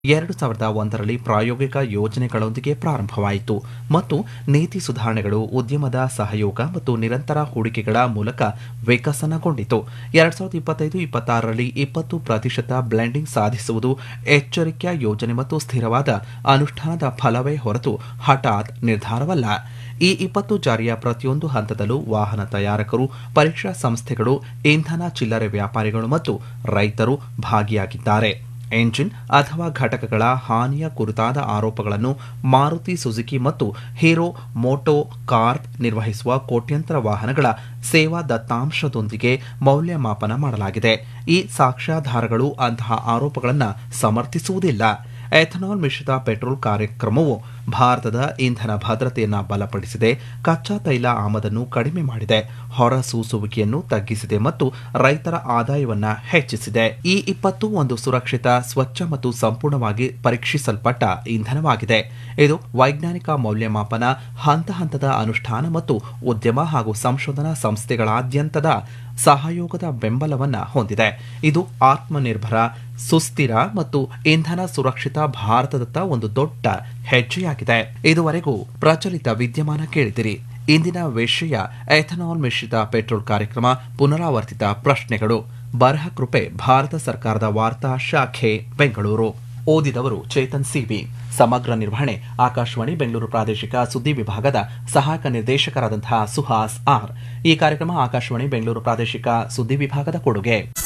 ಎರಡು ಸಾವಿರದ ಒಂದರಲ್ಲಿ ಪ್ರಾಯೋಗಿಕ ಯೋಜನೆಗಳೊಂದಿಗೆ ಪ್ರಾರಂಭವಾಯಿತು ಮತ್ತು ನೀತಿ ಸುಧಾರಣೆಗಳು ಉದ್ಯಮದ ಸಹಯೋಗ ಮತ್ತು ನಿರಂತರ ಹೂಡಿಕೆಗಳ ಮೂಲಕ ವಿಕಸನಗೊಂಡಿತು ಎರಡ್ ಸಾವಿರದ ಇಪ್ಪತ್ತೈದು ಇಪ್ಪತ್ತಾರರಲ್ಲಿ ಇಪ್ಪತ್ತು ಪ್ರತಿಶತ ಬ್ಲೆಂಡಿಂಗ್ ಸಾಧಿಸುವುದು ಎಚ್ಚರಿಕೆಯ ಯೋಜನೆ ಮತ್ತು ಸ್ಥಿರವಾದ ಅನುಷ್ಠಾನದ ಫಲವೇ ಹೊರತು ಹಠಾತ್ ನಿರ್ಧಾರವಲ್ಲ ಈ ಇಪ್ಪತ್ತು ಜಾರಿಯ ಪ್ರತಿಯೊಂದು ಹಂತದಲ್ಲೂ ವಾಹನ ತಯಾರಕರು ಪರೀಕ್ಷಾ ಸಂಸ್ಥೆಗಳು ಇಂಧನ ಚಿಲ್ಲರೆ ವ್ಯಾಪಾರಿಗಳು ಮತ್ತು ರೈತರು ಭಾಗಿಯಾಗಿದ್ದಾರೆ ಎಂಜಿನ್ ಅಥವಾ ಘಟಕಗಳ ಹಾನಿಯ ಕುರಿತಾದ ಆರೋಪಗಳನ್ನು ಮಾರುತಿ ಸುಜುಕಿ ಮತ್ತು ಹೀರೋ ಮೋಟೋ ಕಾರ್ಪ್ ನಿರ್ವಹಿಸುವ ಕೋಟ್ಯಂತರ ವಾಹನಗಳ ಸೇವಾ ದತ್ತಾಂಶದೊಂದಿಗೆ ಮೌಲ್ಯಮಾಪನ ಮಾಡಲಾಗಿದೆ ಈ ಸಾಕ್ಷ್ಯಾಧಾರಗಳು ಅಂತಹ ಆರೋಪಗಳನ್ನು ಸಮರ್ಥಿಸುವುದಿಲ್ಲ ಎಥನಾಲ್ ಮಿಶ್ರಿತ ಪೆಟ್ರೋಲ್ ಕಾರ್ಯಕ್ರಮವು ಭಾರತದ ಇಂಧನ ಭದ್ರತೆಯನ್ನು ಬಲಪಡಿಸಿದೆ ಕಚ್ಚಾ ತೈಲ ಆಮದನ್ನು ಕಡಿಮೆ ಮಾಡಿದೆ ಹೊರಸೂಸುವಿಕೆಯನ್ನು ತಗ್ಗಿಸಿದೆ ಮತ್ತು ರೈತರ ಆದಾಯವನ್ನ ಹೆಚ್ಚಿಸಿದೆ ಈ ಇಪ್ಪತ್ತು ಒಂದು ಸುರಕ್ಷಿತ ಸ್ವಚ್ಛ ಮತ್ತು ಸಂಪೂರ್ಣವಾಗಿ ಪರೀಕ್ಷಿಸಲ್ಪಟ್ಟ ಇಂಧನವಾಗಿದೆ ಇದು ವೈಜ್ಞಾನಿಕ ಮೌಲ್ಯಮಾಪನ ಹಂತ ಹಂತದ ಅನುಷ್ಠಾನ ಮತ್ತು ಉದ್ಯಮ ಹಾಗೂ ಸಂಶೋಧನಾ ಸಂಸ್ಥೆಗಳಾದ್ಯಂತದ ಸಹಯೋಗದ ಬೆಂಬಲವನ್ನ ಹೊಂದಿದೆ ಇದು ಆತ್ಮನಿರ್ಭರ ಸುಸ್ಥಿರ ಮತ್ತು ಇಂಧನ ಸುರಕ್ಷಿತ ಭಾರತದತ್ತ ಒಂದು ದೊಡ್ಡ ಹೆಜ್ಜೆಯಾಗಿದೆ ಇದುವರೆಗೂ ಪ್ರಚಲಿತ ವಿದ್ಯಮಾನ ಕೇಳಿದಿರಿ ಇಂದಿನ ವಿಷಯ ಎಥನಾಲ್ ಮಿಶ್ರಿತ ಪೆಟ್ರೋಲ್ ಕಾರ್ಯಕ್ರಮ ಪುನರಾವರ್ತಿತ ಪ್ರಶ್ನೆಗಳು ಬರಹ ಕೃಪೆ ಭಾರತ ಸರ್ಕಾರದ ವಾರ್ತಾ ಶಾಖೆ ಬೆಂಗಳೂರು ಓದಿದವರು ಚೇತನ್ ಸಿಬಿ ಸಮಗ್ರ ನಿರ್ವಹಣೆ ಆಕಾಶವಾಣಿ ಬೆಂಗಳೂರು ಪ್ರಾದೇಶಿಕ ಸುದ್ದಿ ವಿಭಾಗದ ಸಹಾಯಕ ನಿರ್ದೇಶಕರಾದಂತಹ ಸುಹಾಸ್ ಆರ್ ಈ ಕಾರ್ಯಕ್ರಮ ಆಕಾಶವಾಣಿ ಬೆಂಗಳೂರು ಪ್ರಾದೇಶಿಕ ಸುದ್ದಿ ವಿಭಾಗದ ಕೊಡುಗೆ